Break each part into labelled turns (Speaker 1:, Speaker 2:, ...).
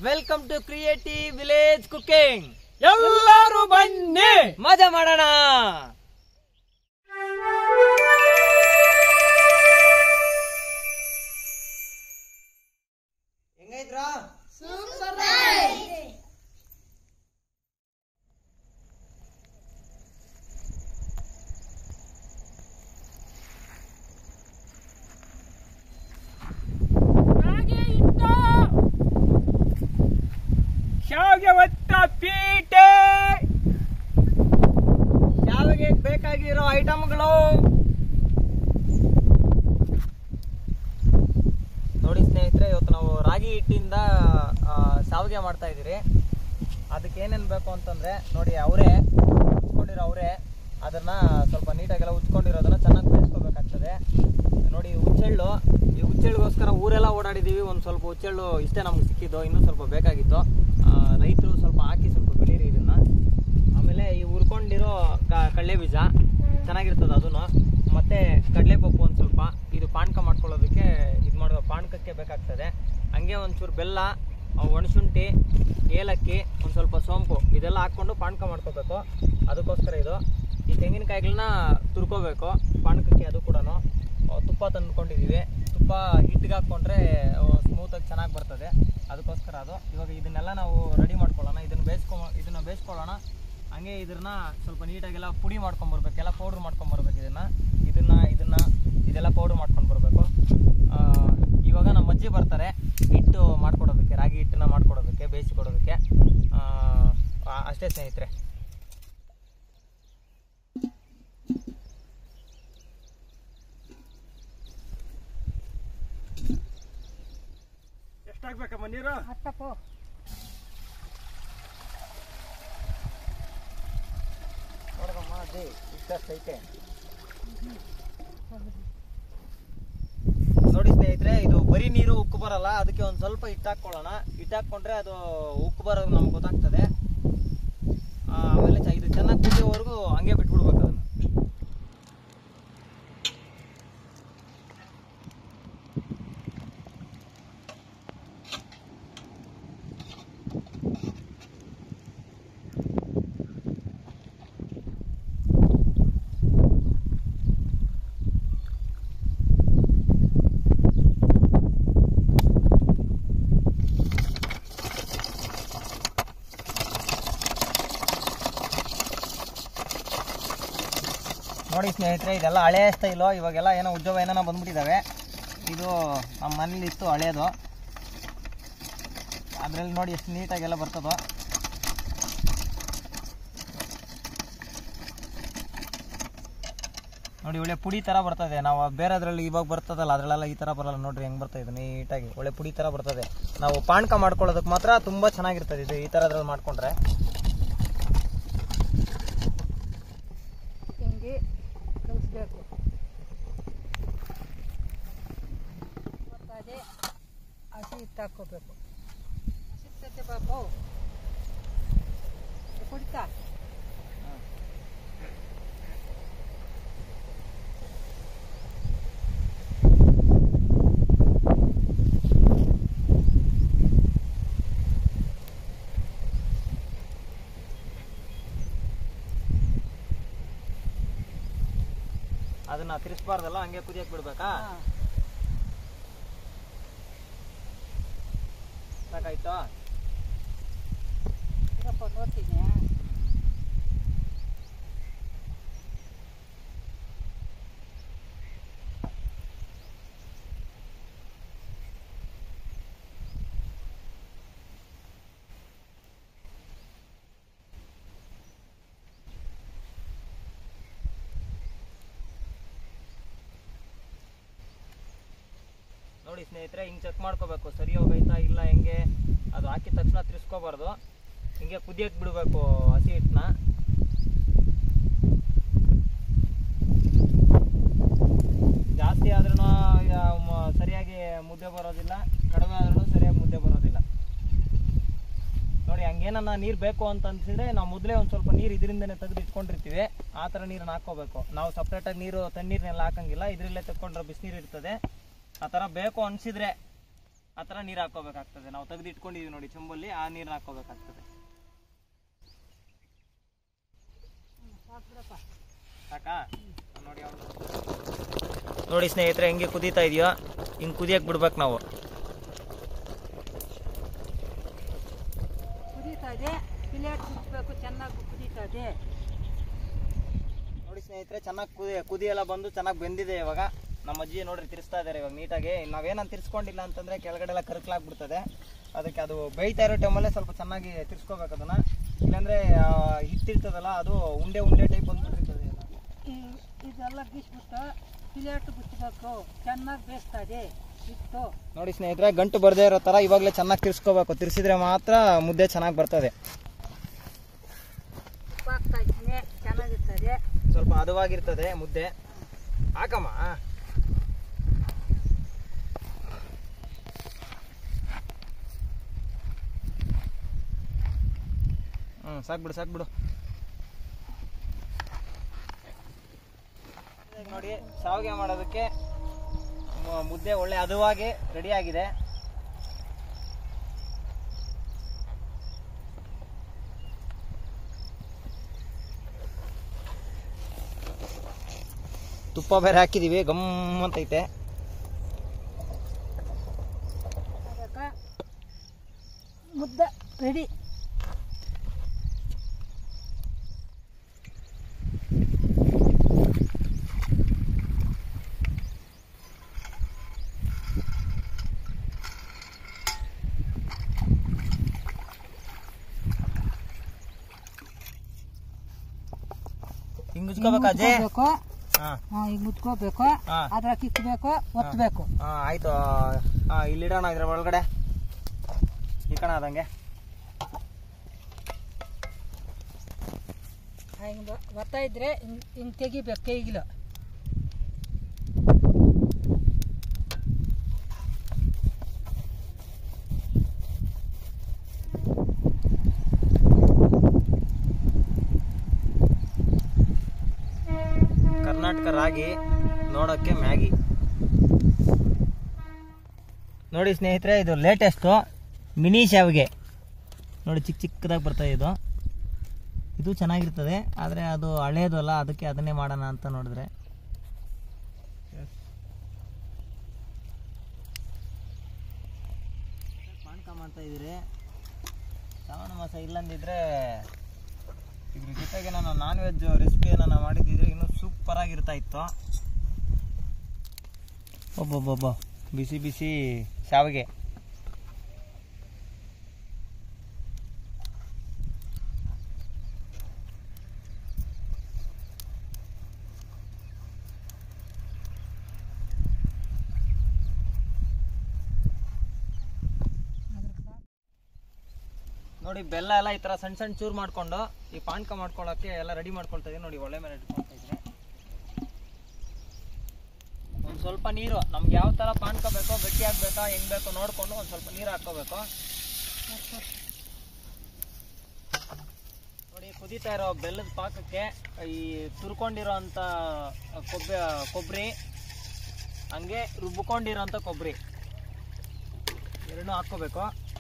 Speaker 1: Welcome to creative village cooking
Speaker 2: ಎಲ್ಲರೂ ಬನ್ನಿ
Speaker 1: ಮಜಾ ಮಾಡೋಣ ಹೆಂಗೈತ್ರಾ
Speaker 2: ಹಾಗೆ ಇಟ್ಟ ಶಾವಿಗೆ ಒತ್ತ ಪೀಟೆ
Speaker 1: ಶಾವಿಗೆ ಬೇಕಾಗಿರೋ ಐಟಮ್ಗಳು ನೋಡಿ ಸ್ನೇಹಿತರೆ ಇವತ್ತು ನಾವು ರಾಗಿ ಹಿಟ್ಟಿಂದ ಆ, ಶಾವಿಗೆ ಮಾಡ್ತಾ ಇದ್ದೀರಿ ಅದಕ್ಕೆ ಏನೇನು ಬೇಕು ಅಂತಂದ್ರೆ ನೋಡಿ ಅವರೇ ಉಚ್ಕೊಂಡಿರೋ ಅವರೇ ಅದನ್ನ ಸ್ವಲ್ಪ ನೀಟಾಗೆಲ್ಲ ಉಚ್ಕೊಂಡಿರೋದನ್ನ ಚೆನ್ನಾಗಿ ಬೇಯಿಸ್ಕೋಬೇಕಾಗ್ತದೆ ನೋಡಿ ಹುಚ್ಚೆಳ್ಳು ಈ ಹುಚ್ಚೆಳ್ಳಿಗೋಸ್ಕರ ಊರೆಲ್ಲ ಓಡಾಡಿದ್ದೀವಿ ಒಂದು ಸ್ವಲ್ಪ ಹುಚ್ಚೆಳ್ಳು ಇಷ್ಟೇ ನಮ್ಗೆ ಸಿಕ್ಕಿದ್ದು ಇನ್ನೂ ಸ್ವಲ್ಪ ಬೇಕಾಗಿತ್ತು ರೈತರು ಸ್ವಲ್ಪ ಹಾಕಿ ಸ್ವಲ್ಪ ಬೆಳೀರಿ ಇದನ್ನ ಆಮೇಲೆ ಈ ಹುರ್ಕೊಂಡಿರೋ ಕ- ಕಡಲೆ ಬೀಜ ಚೆನ್ನಾಗಿರ್ತದೆ ಅದನ್ನು ಮತ್ತೆ ಕಡಲೆಪಪ್ಪು ಒಂದು ಸ್ವಲ್ಪ ಇದು ಪಾನಕ ಮಾಡ್ಕೊಳ್ಳೋದಕ್ಕೆ ಇದು ಮಾಡೋ ಪಾನಕಕ್ಕೆ ಬೇಕಾಗ್ತದೆ ಹಂಗೆ ಒಂಚೂರು ಬೆಲ್ಲ ಆ, ಒಣಶುಂಠಿ ಏಲಕ್ಕಿ ಒಂದು ಸ್ವಲ್ಪ ಸೋಂಪು ಇದೆಲ್ಲ ಹಾಕ್ಕೊಂಡು ಪಾನಕ ಮಾಡ್ಕೋಬೇಕು ಅದಕ್ಕೋಸ್ಕರ ಇದು ಈ ತೆಂಗಿನಕಾಯಿಗಳನ್ನ ತುರ್ಕೋಬೇಕು ಪಾನಕಕ್ಕೆ ಅದು ಕೂಡ ತುಪ್ಪ ತಂದ್ಕೊಂಡಿದ್ದೀವಿ ತುಪ್ಪ ಹಿಟ್ಟಿಗೆ ಹಾಕ್ಕೊಂಡ್ರೆ ಸ್ಮೂತಾಗಿ ಚೆನ್ನಾಗಿ ಬರ್ತದೆ ಅದಕ್ಕೋಸ್ಕರ ಅದು ಇವಾಗ ಇದನ್ನೆಲ್ಲ ನಾವು ರೆಡಿ ಮಾಡ್ಕೊಳ್ಳೋಣ ಇದನ್ನ ಬೇಯಿಸ್ಕೊ ಇದನ್ನ ಬೇಯಿಸ್ಕೊಳ್ಳೋಣ ಹಂಗೆ ಇದನ್ನ ಸ್ವಲ್ಪ ನೀಟಾಗೆಲ್ಲ ಪುಡಿ ಮಾಡ್ಕೊಂಬರ್ಬೇಕು ಎಲ್ಲ ಪೌಡ್ರ್ ಮಾಡ್ಕೊಂಬರ್ಬೇಕು ಇದನ್ನ ಇದನ್ನ ಇದನ್ನ ಇದೆಲ್ಲ ಪೌಡ್ರ್ ಮಾಡ್ಕೊಂಡು ಬರಬೇಕು ಇವಾಗ ನಮ್ಮ ಅಜ್ಜಿ ಬರ್ತಾರೆ ಹಿಟ್ಟು ಮಾಡ್ಕೊಡೋದಕ್ಕೆ ರಾಗಿ ಹಿಟ್ಟನ್ನ ಮಾಡ್ಕೊಡೋದಕ್ಕೆ ಬೇಯಿಸಿ ಕೊಡೋದಕ್ಕೆ ಆ, ಆ- ಅಷ್ಟೇ ಸ್ನೇಹಿತರೆ
Speaker 2: ಎಷ್ಟಾಗ್ಬೇಕಮ್ಮ ನೀರು
Speaker 1: ನೋಡಮ್ಮ ಅಜ್ಜಿ ಇಷ್ಟೈತೆ ನೋಡಿ ಸ್ನೇಹಿತರೆ ಇದು ಬರೀ ನೀರು ಉಕ್ಕು ಬರಲ್ಲ ಅದಕ್ಕೆ ಒಂದು ಸ್ವಲ್ಪ ಹಿಟ್ಟು ಹಾಕ್ಕೊಳ್ಳೋಣ ಹಿಟ್ಟು ಹಾಕ್ಕೊಂಡ್ರೆ ಅದು ಉಕ್ಕು ಬರೋದು ನಮ್ಗೆ ಗೊತ್ತಾಗ್ತದೆ ಆ, ಆಮೇಲೆ ಚ- ಇದು ಚೆನ್ನಾಗಿ ಕುದಿಯೋವರೆಗೂ ಹಂಗೆ ಬಿಟ್ಬಿಡ್ಬೇಕು ಅದನ್ನ ನೋಡಿ ಸ್ನೇಹಿತರೆ ಇದೆಲ್ಲ ಹಳೆ ಸ್ಟೈಲು ಇವಾಗೆಲ್ಲ ಏನೋ ಉದ್ಯೋಗ ಏನೋ ಬಂದ್ಬಿಟ್ಟಿದ್ದಾವೆ ಇದು ನಮ್ಮ ಮನೇಲಿ ಇತ್ತು ಹಳೇದು ಅದರಲ್ಲಿ ನೋಡಿ ಎಷ್ಟು ನೀಟಾಗೆಲ್ಲ ಬರ್ತದೋ ನೋಡಿ ಒಳ್ಳೆ ಪುಡಿ ಥರ ಬರ್ತದೆ ನಾವು ಬೇರೆದ್ರಲ್ಲಿ ಇವಾಗ ಬರ್ತದಲ್ಲ ಅದರಲ್ಲೆಲ್ಲ ಈ ಥರ ಬರಲ್ಲ ನೋಡ್ರಿ ಹೆಂಗೆ ಬರ್ತದೆ ಇದು ನೀಟಾಗಿ ಒಳ್ಳೆ ಪುಡಿ ಥರ ಬರ್ತದೆ ನಾವು ಪಾನಕ ಮಾಡ್ಕೊಳ್ಳೋದಕ್ಕೆ ಮಾತ್ರ ತುಂಬ ಚೆನ್ನಾಗಿರ್ತದೆ ಇದು ಈ ಥರದ್ರಲ್ಲಿ ಮಾಡ್ಕೊಂಡ್ರೆ
Speaker 3: ಹಿಂಗೆ ಕಲಿಸ್ಬೇಕು ಮತ್ತು ಅದೇ ಹಸಿ ಹಿಟ್ಟು ಹಾಕ್ಕೋಬೇಕು ಹಸಿ ಬಾಬು ಕುಡಿತಾ
Speaker 1: ಅದನ್ನ ತಿರ್ಸ್ಬಾರ್ದಲ್ಲ ಹಂಗೆ ಕುದಿಯಕ್ ಬಿಡ್ಬೇಕಾ
Speaker 3: ಹಾಂ
Speaker 1: ಸಾಕಾಯ್ತಾ
Speaker 3: ಇರಪ್ಪ ನೋಡ್ತೀನಿ
Speaker 1: ನೋಡಿ ಸ್ನೇಹಿತರೆ ಹಿಂಗೆ ಚೆಕ್ ಮಾಡ್ಕೋಬೇಕು ಸರಿ ಹೋಗೈತಾ ಇಲ್ಲ ಹೆಂಗೆ ಅದು ಹಾಕಿದ ತಕ್ಷಣ ತಿರ್ಸ್ಕೋಬಾರ್ದು ಹಿಂಗೆ ಕುದಿಯಕ್ಕೆ ಬಿಡಬೇಕು ಹಸಿ ಹಿಟ್ಟನ್ನ ಜಾಸ್ತಿ ಆದ್ರೂ ಸರಿಯಾಗಿ ಮುದ್ದೆ ಬರೋದಿಲ್ಲ ಕಡಿಮೆ ಆದ್ರೂ ಸರಿಯಾಗಿ ಮುದ್ದೆ ಬರೋದಿಲ್ಲ ನೋಡಿ ಹಂಗೇನನ್ನ ನೀರು ಬೇಕು ಅಂತ ಅನ್ಸಿದ್ರೆ ನಾವು ಮೊದಲೇ ಒಂದು ಸ್ವಲ್ಪ ನೀರು ಇದರಿಂದನೇ ತೆಗೆದು ಇಟ್ಕೊಂಡಿರ್ತೀವಿ ಆ ಥರ ನೀರನ್ನ ಹಾಕೋಬೇಕು ನಾವು ಸಪ್ರೇಟಾಗಿ ನೀರು ತಣ್ಣೀರನ್ನೆಲ್ಲ ಹಾಕಂಗಿಲ್ಲ ಇದರಲ್ಲೇ ತೆಕ್ಕೊಂಡ್ರೆ ಬಿಸಿನೀರು ಇರ್ತದೆ ಆ ಥರ ಬೇಕು ಅನಿಸಿದ್ರೆ ಆ ಥರ ನೀರು ಹಾಕೋಬೇಕಾಗ್ತದೆ ನಾವು ತೆಗೆದು ಇಟ್ಕೊಂಡಿದೀವಿ ನೋಡಿ ಚೆಂಬಲ್ಲಿ ಆ ನೀರನ್ನ ಹಾಕೋಬೇಕಾಗ್ತದೆ
Speaker 3: ಸಾಕ್ಬಿಡಪ್ಪ
Speaker 1: ಸಾಕಾ ನೋಡಿ ನೋಡಿ ಸ್ನೇಹಿತರೆ ಹೆಂಗೆ ಕುದೀತಾ ಇದೆಯೋ ಹಿಂಗೆ ಕುದಿಯಕ್ಕೆ ಬಿಡ್ಬೇಕು ನಾವು
Speaker 3: ಕುದೀತಾ ಇದೆ ಪ್ಲೇಟ್ ಕುದಿಸ್ಬೇಕು ಚೆನ್ನಾಗಿ ಕುದೀತಾ ಇದೆ
Speaker 1: ನೋಡಿ ಸ್ನೇಹಿತರೆ ಚೆನ್ನಾಗಿ ಕುದಿ ಕುದಿ ಎಲ್ಲ ಬಂದು ಚೆನ್ನಾಗಿ ಬೆಂದಿದೆ ಇವಾಗ ನಮ್ಮ ಅಜ್ಜಿ ನೋಡ್ರಿ ತಿರ್ಸ್ತಾ ಇದ್ದಾರೆ ಇವಾಗ ನೀಟಾಗಿ ನಾವೇನಂತ ತಿರ್ಸ್ಕೊಂಡಿಲ್ಲ ಅಂತಂದ್ರೆ ಕೆಳಗಡೆ ಎಲ್ಲ ಕರ್ಕಲಾಗ್ಬಿಡ್ತದೆ ಅದಕ್ಕೆ ಅದು ಬೇಯ್ತಾ ಇರೋ ಟೈಮಲ್ಲೇ ಸ್ವಲ್ಪ ಚೆನ್ನಾಗಿ ತಿರ್ಸ್ಕೋಬೇಕು ಅದನ್ನ ಇಲ್ಲಾಂದ್ರೆ ಆ, ಹಿಟ್ಟಿರ್ತದಲ್ಲ ಅದು ಉಂಡೆ ಉಂಡೆ ಟೈಪ್ ಬಂದ್ಬಿಟ್ಟಿರ್ತದೆ ಎಲ್ಲ.
Speaker 3: ಈ- ಇದೆಲ್ಲ ಗೀಸ್ಬಿಟ್ಟು ಪ್ಲೇಟ್ ಬಿಚ್ಚಬೇಕು ಚೆನ್ನಾಗಿ ಬೇಯಿಸ್ತಾ ಇದೆ ಇಟ್ಟು
Speaker 1: ನೋಡಿ ಸ್ನೇಹಿತರೆ ಗಂಟು ಬರದೇ ಇರೋ ತರ ಇವಾಗಲೇ ಚೆನ್ನಾಗಿ ತಿರ್ಸ್ಕೋಬೇಕು ತಿರ್ಸಿದ್ರೆ ಮಾತ್ರ ಮುದ್ದೆ ಚೆನ್ನಾಗಿ ಬರ್ತದೆ
Speaker 3: ಉಪ್ಪು ಹಾಕ್ತಾ ಇದ್ದೀನಿ ಚೆನ್ನಾಗಿರ್ತದೆ
Speaker 1: ಸ್ವಲ್ಪ ಹದವಾಗಿರ್ತದೆ ಮುದ್ದೆ ಹಾಕಮ್ಮ ಹ್ಞೂ ಸಾಕ್ಬಿಡು ಸಾಕ್ಬಿಡು ಈಗ ನೋಡಿ ಶಾವಿಗೆ ಮಾಡೋದಕ್ಕೆ ಮು- ಮುದ್ದೆ ಒಳ್ಳೆ ಹದವಾಗಿ ರೆಡಿ ಆಗಿದೆ ತುಪ್ಪ ಬೇರೆ ಹಾಕಿದೀವಿ ಗಮ್ ಅಂತೈತೆ
Speaker 3: ಅದಕ್ಕೆ ಮುದ್ದೆ ರೆಡಿ
Speaker 1: ಹಿಂಗ್ ಉಜ್ಕೋಬೇಕಾ ಅಜ್ಜಿ
Speaker 3: ಮುಚ್ಕೋಬೇಕು
Speaker 1: ಹಾ
Speaker 3: ಹಾ, ಈಗ ಮುಚ್ಕೋಬೇಕು
Speaker 1: ಹಾ.
Speaker 3: ಅದ್ರ ಕಿಕ್ಬೇಕು ಒತ್ತಬೇಕು
Speaker 1: ಹಾ ಆಯ್ತು ಹಾ ಇಲ್ಲಿಡೋಣ ಇದ್ರ ಒಳಗಡೆ ಇಕ್ಕಣ ಅದಂಗೆ
Speaker 3: ಹಿಂಗೆ ಒತ್ತಾ ಇದ್ರೆ ಹಿಂಗ್ ಹಿಂಗ್ ತೆಗಿಬೇಕು ಕೈಗಿಲು
Speaker 1: ಕರ್ನಾಟಕ ರಾಗಿ ನೋಡೋಕ್ಕೆ ಮ್ಯಾಗಿ ನೋಡಿ ಸ್ನೇಹಿತರೆ ಇದು ಲೇಟೆಸ್ಟು ಮಿನಿ ಶಾವಿಗೆ ನೋಡಿ ಚಿಕ್ಕ ಚಿಕ್ಕದಾಗಿ ಬರ್ತಾ ಇದು ಇದು ಚೆನ್ನಾಗಿರ್ತದೆ ಆದರೆ ಅದು ಹಳೇದು ಅಲ್ಲ ಅದಕ್ಕೆ ಅದನ್ನೇ ಮಾಡೋಣ ಅಂತ ನೋಡಿದ್ರೆ ಪಾನಕ ಮಾಡ್ತಾ ಇದ್ದೀರಿ ಶ್ರಾವಣ ಮಾಸ ಇಲ್ಲಂದಿದ್ರೆ ಇದ್ರ ಜೊತೆಗೆ ನಾನು ನಾನ್ ವೆಜ್ ರೆಸಿಪಿ ಏನಾನ ಮಾಡಿದ್ದಿದ್ರೆ ಇನ್ನೂ ಸೂಪರ್ ಆಗಿರ್ತಾ ಇತ್ತು ಒಬ್ಬೊಬ್ಬೊಬ್ಬ ಬಿಸಿ ಬಿಸಿ ಶಾವಿಗೆ ನೋಡಿ ಬೆಲ್ಲ ಎಲ್ಲ ಈ ತರ ಸಣ್ಣ ಸಣ್ಣ ಚೂರು ಮಾಡ್ಕೊಂಡು ಈ ಪಾನಕ ಮಾಡ್ಕೊಳ್ಳೋಕೆ ಎಲ್ಲ ರೆಡಿ ಮಾಡ್ಕೊಳ್ತಾ ಇದೀನಿ ನೋಡಿ ಒಳ್ಳೆ ಮೇಲೆ ಇಟ್ಕೊಳ್ತಾ ಇದ್ರೆ ಒಂದು ಸ್ವಲ್ಪ ನೀರು ನಮ್ಗೆ ಯಾವ ತರ ಪಾನಕ ಬೇಕೋ ಗಟ್ಟಿ ಆಗ್ಬೇಕಾ ಹೆಂಗ್ ಬೇಕೋ ನೋಡ್ಕೊಂಡು ಒಂದು ಸ್ವಲ್ಪ ನೀರು ಹಾಕೋಬೇಕು ನೋಡಿ ಕುದೀತಾ ಇರೋ ಬೆಲ್ಲದ ಪಾಕಕ್ಕೆ ಈ ತುರ್ಕೊಂಡಿರೋ ಅಂತ ಕೊಬ್ಬರಿ ಕೊಬ್ಬರಿ ಹಂಗೆ ರುಬ್ಕೊಂಡಿರೋಂಥ ಕೊಬ್ಬರಿ ಎರಡನ್ನೂ ಹಾಕ್ಕೋಬೇಕು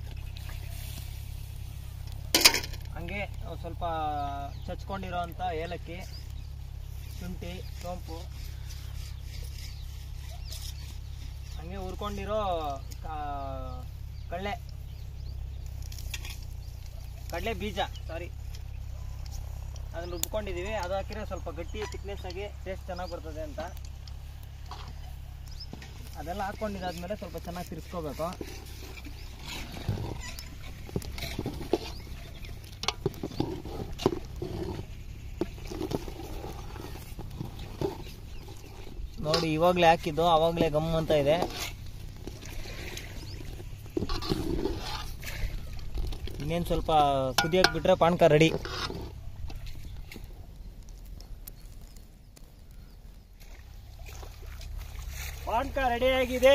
Speaker 1: ಹಂಗೆ ಒಂದ್ ಸ್ವಲ್ಪ ಚಚ್ಕೊಂಡಿರೋಂಥ ಏಲಕ್ಕಿ ಶುಂಠಿ ಸೋಂಪು ಹಂಗೆ ಹುರ್ಕೊಂಡಿರೋ ಕಾ- ಕಡಲೆ ಕಡಲೆ ಬೀಜ ಸಾರಿ ಅದನ್ನ ರುಬ್ಕೊಂಡಿದ್ದೀವಿ ಅದು ಹಾಕಿದ್ರೆ ಸ್ವಲ್ಪ ಗಟ್ಟಿ ತಿಕ್ನೆಸ್ ಆಗಿ ಟೇಸ್ಟ್ ಚೆನ್ನಾಗಿ ಬರ್ತದೆ ಅಂತ ಅದೆಲ್ಲ ಹಾಕ್ಕೊಂಡಿದ್ದಾದ್ಮೇಲೆ ಸ್ವಲ್ಪ ಚೆನ್ನಾಗಿ ತಿರ್ಸ್ಕೋಬೇಕು ನೋಡಿ ಇವಾಗಲೇ ಹಾಕಿದ್ದು ಅವಾಗಲೇ ಗಮ್ ಅಂತ ಇದೆ ಇನ್ನೇನು ಸ್ವಲ್ಪ ಕುದಿಯಕ್ಕೆ ಬಿಟ್ರೆ ಪಾನಕ ರೆಡಿ
Speaker 2: ಪಾನಕ ರೆಡಿ ಆಗಿದೆ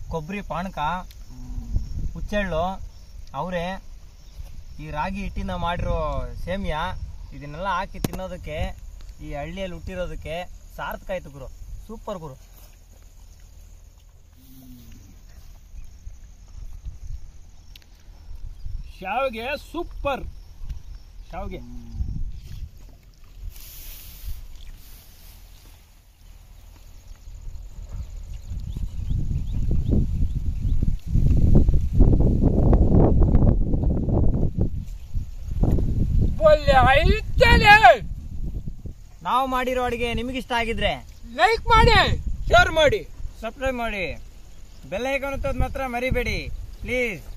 Speaker 1: ಕೊಬ್ಬರಿ ಪಾನಕ ಹುಚ್ಚೆಳ್ಳು ಅವರೇ ಈ ರಾಗಿ ಹಿಟ್ಟಿಂದ ಮಾಡಿರೋ ಸೇಮಿಯಾ ಇದನ್ನೆಲ್ಲ ಹಾಕಿ ತಿನ್ನೋದಕ್ಕೆ ಈ ಹಳ್ಳಿಯಲ್ಲಿ ಹುಟ್ಟಿರೋದಕ್ಕೆ ಸಾರ್ಥಕ ಆಯ್ತು ಗುರು ಸೂಪರ್ ಗುರು
Speaker 2: ಶಾವಿಗೆ ಸೂಪರ್ ಶಾವಿಗೆ ಒಳ್ಳೆ ಐತಲೇ
Speaker 1: ನಾವು ಮಾಡಿರೋ ಅಡುಗೆ ನಿಮಗಿಷ್ಟ ಆಗಿದ್ರೆ
Speaker 2: ಲೈಕ್ ಮಾಡಿ ಶೇರ್ ಮಾಡಿ
Speaker 1: ಸಬ್ಸ್ಕ್ರೈಬ್ ಮಾಡಿ ಬೆಲ್ ಐಕಾನ್ ಒತ್ತೋದು ಮಾತ್ರ ಮರಿಬೇಡಿ ಪ್ಲೀಸ್